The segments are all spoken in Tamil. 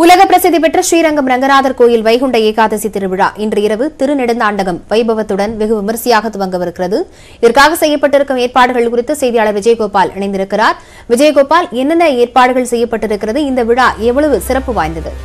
உலக பிரசித்தி பெற்ற ஸ்ரீரங்கம் ரங்கநாதர் கோயில் வைகுண்ட ஏகாதசி திருவிழா இன்று இரவு திருநெடுந்தாண்டகம் வைபவத்துடன் வெகு விமரிசையாக துவங்கவிருக்கிறது இதற்காக செய்யப்பட்டிருக்கும் ஏற்பாடுகள் குறித்து செய்தியாளர் விஜயகோபால் இணைந்திருக்கிறார் விஜயகோபால் என்னென்ன ஏற்பாடுகள் செய்யப்பட்டிருக்கிறது இந்த விழா எவ்வளவு சிறப்பு வாய்ந்தது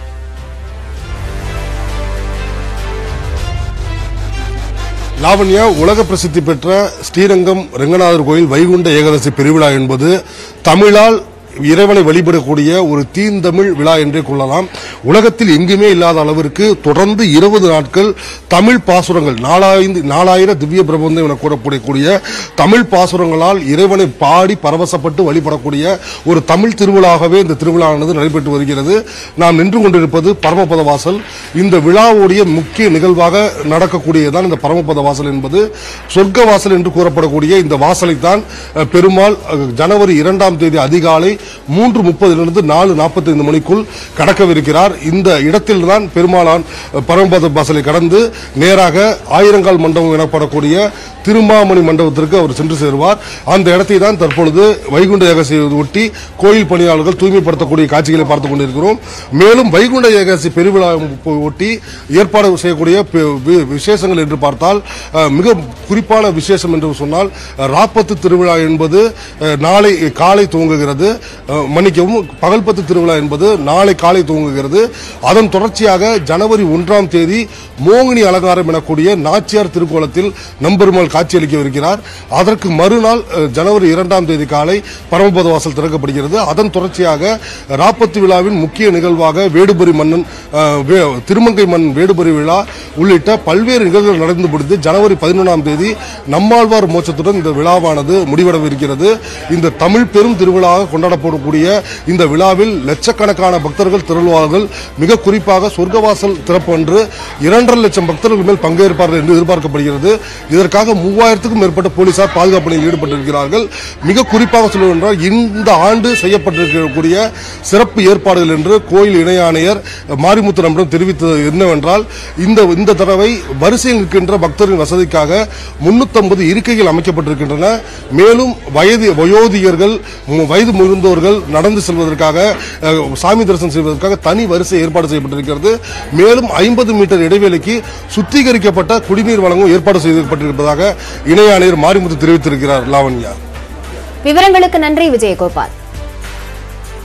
லாவண்யா உலக பிரசித்தி பெற்ற ஸ்ரீரங்கம் ரெங்கநாதர் கோயில் வைகுண்ட ஏகாதசி பெருவிழா என்பது தமிழால் இறைவனை வழிபடக்கூடிய ஒரு தீந்தமிழ் விழா என்றே கொள்ளலாம் உலகத்தில் எங்குமே இல்லாத அளவிற்கு தொடர்ந்து இருபது நாட்கள் தமிழ் பாசுரங்கள் நாலாயிரம் நாலாயிரம் திவ்ய பிரபந்தம் என கூறப்படக்கூடிய தமிழ் பாசுரங்களால் இறைவனை பாடி பரவசப்பட்டு வழிபடக்கூடிய ஒரு தமிழ் திருவிழாகவே இந்த திருவிழாவானது நடைபெற்று வருகிறது நாம் நின்று கொண்டிருப்பது பரமபத வாசல் இந்த விழாவுடைய முக்கிய நிகழ்வாக நடக்கக்கூடியதான் இந்த பரமபத வாசல் என்பது சொர்க்க வாசல் என்று கூறப்படக்கூடிய இந்த வாசலைத்தான் அஹ், பெருமாள் அஹ், ஜனவரி இரண்டாம் தேதி அதிகாலை மூன்று முப்பதிலிருந்து நாலு நாற்பத்தைந்து மணிக்குள் கடக்கவிருக்கிறார் இந்த இடத்தில்தான் பெருமாளான் அஹ், பரமபத வாசலை கடந்து நேராக ஆயிரங்கால் மண்டபம் எனப்படக்கூடிய திருமாமணி மண்டபத்திற்கு அவர் சென்று சேருவார் அந்த இடத்தை தான் தற்பொழுது வைகுண்ட ஏகாதசியை ஒட்டி கோயில் பணியாளர்கள் தூய்மைப்படுத்தக்கூடிய காட்சிகளை பார்த்துக் கொண்டிருக்கிறோம் மேலும் வைகுண்ட ஏகாதசி பெருவிழா ஒட்டி ஏற்பாடு செய்யக்கூடிய பி- வி- விசேஷங்கள் என்று பார்த்தால் அஹ், மிக குறிப்பான விசேஷம் என்று சொன்னால் அஹ், ராப்பத்து திருவிழா என்பது அஹ், நாளை காலை துவங்குகிறது அஹ், மன்னிக்கவும் பகல்பத்து திருவிழா என்பது நாளை காலை துவங்குகிறது அதன் தொடர்ச்சியாக ஜனவரி ஒன்றாம் தேதி மோகினி அலங்காரம் எனக்கூடிய நாச்சியார் திருக்கோலத்தில் நம்பெருமாள் காட்சியளிக்கவிருக்கிறார் அதற்கு மறுநாள் அஹ், ஜனவரி இரண்டாம் தேதி காலை பரமபத வாசல் திறக்கப்படுகிறது அதன் தொடர்ச்சியாக ராப்பத்து விழாவின் முக்கிய நிகழ்வாக வேடுபரி மன்னன் அஹ், வே- திருமங்கை மன்னன் வேடுபரி விழா உள்ளிட்ட பல்வேறு நிகழ்வுகள் நடந்து முடிந்து ஜனவரி பதினொன்றாம் தேதி நம்மாழ்வார் மோட்சத்துடன் இந்த விழாவானது முடிவடவிருக்கிறது இந்த தமிழ் பெரும் திருவிழாவாக கொண்டாடப்படக்கூடிய இந்த விழாவில் லட்சக்கணக்கான பக்தர்கள் திரளுவார்கள் மிக குறிப்பாக சொர்க்கவாசல் திறப்பு அன்று இரண்டரை லட்சம் பக்தர்கள் மேல் பங்கேற்பார்கள் என்று எதிர்பார்க்கப்படுகிறது இதற்காக மூவாயிரத்துக்கும் மேற்பட்ட போலீசார் பாதுகாப்பு பணியில் ஈடுபட்டிருக்கிறார்கள் மிக குறிப்பாக சொல்வதென்றால் இந்த ஆண்டு செய்யப்பட்டிருக்கக்கூடிய சிறப்பு ஏற்பாடுகள் என்று கோயில் இணை ஆணையர் மாரிமுத்து நம்மிடம் தெரிவித்தது என்னவென்றால் இந்த இந்த தடவை வரிசையில் நிற்கின்ற பக்தரின் வசதிக்காக முன்னூத்தம்பது இருக்கைகள் அமைக்கப்பட்டிருக்கின்றன மேலும் வயது வயோதிகர்கள் மு- வயது முதிர்ந்தோர்கள் நடந்து செல்வதற்காக அஹ், சாமி தரிசனம் செய்வதற்காக தனி வரிசை ஏற்பாடு செய்யப்பட்டிருக்கிறது மேலும் ஐம்பது மீட்டர் இடைவெளிக்கு சுத்திகரிக்கப்பட்ட குடிநீர் வழங்கும் ஏற்பாடு செய்யப்பட்டிருப்பதாக இணை ஆணையர் மாரிமுத்து தெரிவித்திருக்கிறார் லாவண்யா விவரங்களுக்கு நன்றி விஜயகோபால்